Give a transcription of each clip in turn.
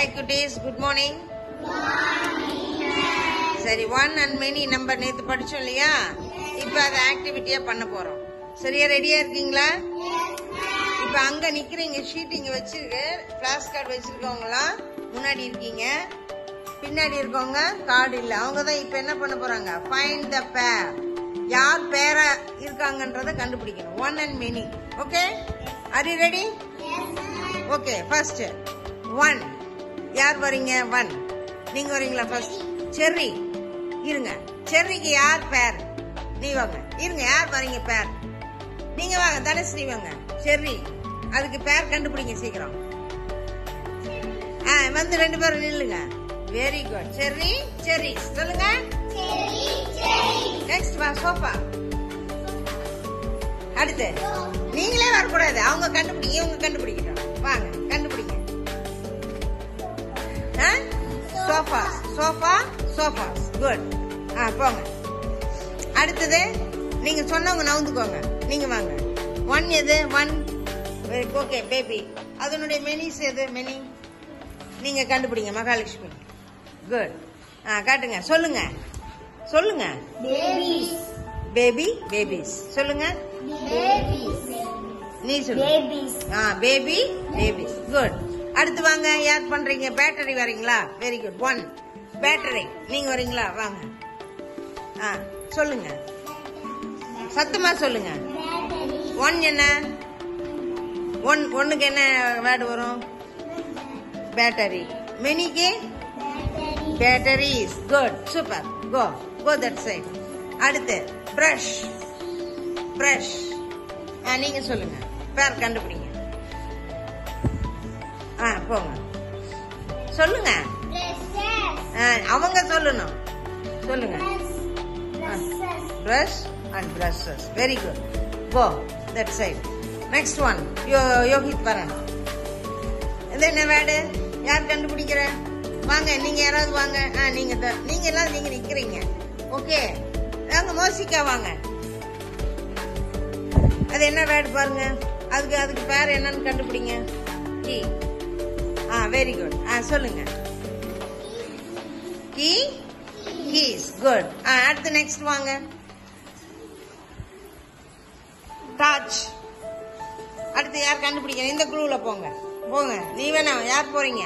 Hi குட்டீஸ் good morning சரி one and many number நேத்து படிச்சோம் இல்லையா இப்போ அதை ஆக்டிவிட்டியா பண்ண போறோம் சரியா ரெடியா இருக்கீங்களா இப்போ அங்க நிக்கிறீங்க ஷீட் இங்க வச்சிருக்கு கிளாஸ் கார்டு வச்சிருக்கவங்களாம் முன்னாடி இருக்கீங்க பின்னாடி இருக்கவங்க கார்டு இல்ல அவங்க தான் இப்போ என்ன பண்ண போறாங்க ஃபைண்ட் த பேர் யார் பேரா இருக்காங்கன்றத கண்டுபிடிக்கணும் one and many okay are you ready okay first one யார் வரீங்க ஒன் நீங்க வரீங்களா ஃபர்ஸ்ட் செர்ரி இருங்க செர்ரிக்கு யார் பேர் நீ வாங்க இருங்க யார் வரீங்க பேர் நீங்க வாங்க தனஸ்ரீ வாங்க செர்ரி அதுக்கு பேர் கண்டுபிடிங்க சீக்கிரம் ஆ வந்து ரெண்டு பேரும் நில்லுங்க வெரி குட் செர்ரி செர்ரி சொல்லுங்க நெக்ஸ்ட் வா சோஃபா அடுத்து நீங்களே வரக்கூடாது அவங்க கண்டுபிடிங்க இவங்க கண்டுபிடிக்கட்டும் வாங்க கண்டுபிடிங்க சோஃபா சோஃபா சோஃபா குட் ஆ போங்க அடுத்தது நீங்க சொன்னவங்க நவுந்துக்கோங்க நீங்க வாங்க ஒன் எது ஒன் ஓகே பேபி அதனுடைய மெனிஸ் எது மெனி நீங்க கண்டுபிடிங்க மகாலட்சுமி குட் ஆ காட்டுங்க சொல்லுங்க சொல்லுங்க Babies. பேபி பேபிஸ் சொல்லுங்க Babies. நீ சொல்லு Babies. ஆ பேபி பேபிஸ் குட் அடுத்து வாங்க யார் பண்றீங்க பேட்டரி வரீங்களா வெரி குட் ஒன் பேட்டரி நீங்க வரீங்களா வாங்க ஆ சொல்லுங்க சத்தமா சொல்லுங்க ஒன் என்ன ஒன் ஒன்னுக்கு என்ன வேர்டு வரும் பேட்டரி மெனிக்கு batteries good super go go that side அடுத்து பிரஷ் பிரஷ் ஆ நீங்க சொல்லுங்க பேர் கண்டுபிடிங்க ஆ போங்க சொல்லுங்க ஆ, அவங்க சொல்லணும் சொல்லுங்க brush and brushes very good go that side next one யோ யோகித் வரேன் இது என்ன வேர்டு யார் கண்டுபிடிக்கிற வாங்க நீங்க யாராவது வாங்க ஆ நீங்க தான் நீங்க எல்லாம் நீங்க நிக்கிறீங்க ஓகே வாங்க மோசிக்கா வாங்க அது என்ன வேர்டு பாருங்க அதுக்கு அதுக்கு பேர் என்னன்னு கண்டுபிடிங்க கீ ஆ வெரி குட் ஆ சொல்லுங்க கீ கீஸ் குட் ஆ அடுத்து நெக்ஸ்ட் வாங்க டாச் அடுத்து யார் கண்டுபிடிக்கணும் இந்த குழுவுல போங்க போங்க நீ வேணாம் யார் போறீங்க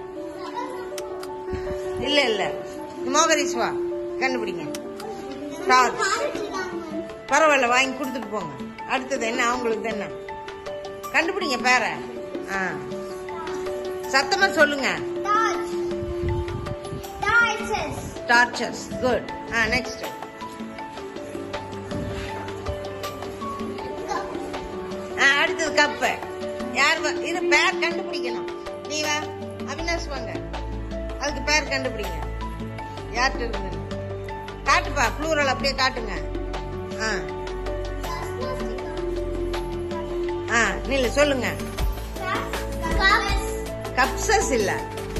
இல்ல இல்ல மோகரிஸ் வா கண்டுபிடிங்க டாச் பரவாயில்ல வாங்கி கொடுத்துட்டு போங்க அடுத்தது என்ன அவங்களுக்கு என்ன கண்டுபிடிங்க பேர ஆ சத்தமா சொல்லுங்க டார்ச்சர்ஸ் குட் ஆ நெக்ஸ்ட் ஆ அடுத்தது கப்பு யார் வா- இரு பேர் கண்டுபிடிக்கணும் நீ வா அவினாஷ் வாங்க அதுக்கு பேர் கண்டுபிடிங்க யார்கிட்ட இருந்து காட்டுப்பா ப்ளூரல் அப்படியே காட்டுங்க ஆ ஆ நில்லு சொல்லுங்க கப்சஸ் இல்ல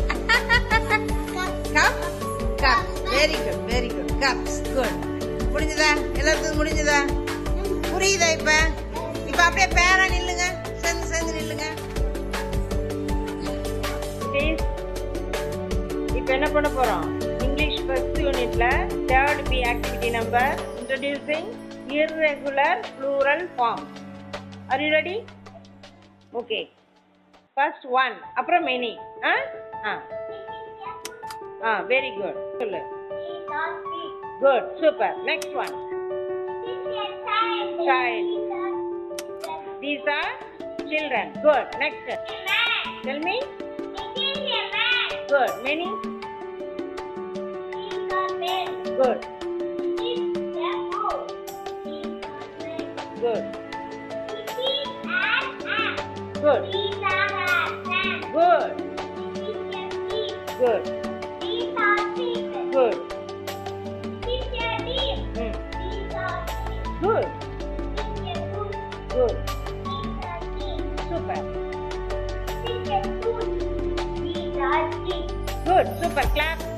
cup cup very good very good cups good முடிஞ்சதா எல்லாத்துக்கும் முடிஞ்சதா புரியுதா இப்ப இப்ப அப்படியே பேரா நில்லுங்க சேர்ந்து சேர்ந்து நில்லுங்க இப்போ என்ன பண்ண போறோம் இங்கிலீஷ் ஃபர்ஸ்ட் யூனிட்ல third B activity number introducing irregular plural form are you ready okay first one அப்புறம் மெனி ஆ ஆ ஆ வெரி குட் சொல்லு good super next one child these are children good next tell me good many good good good good good good mm. good good super good super clap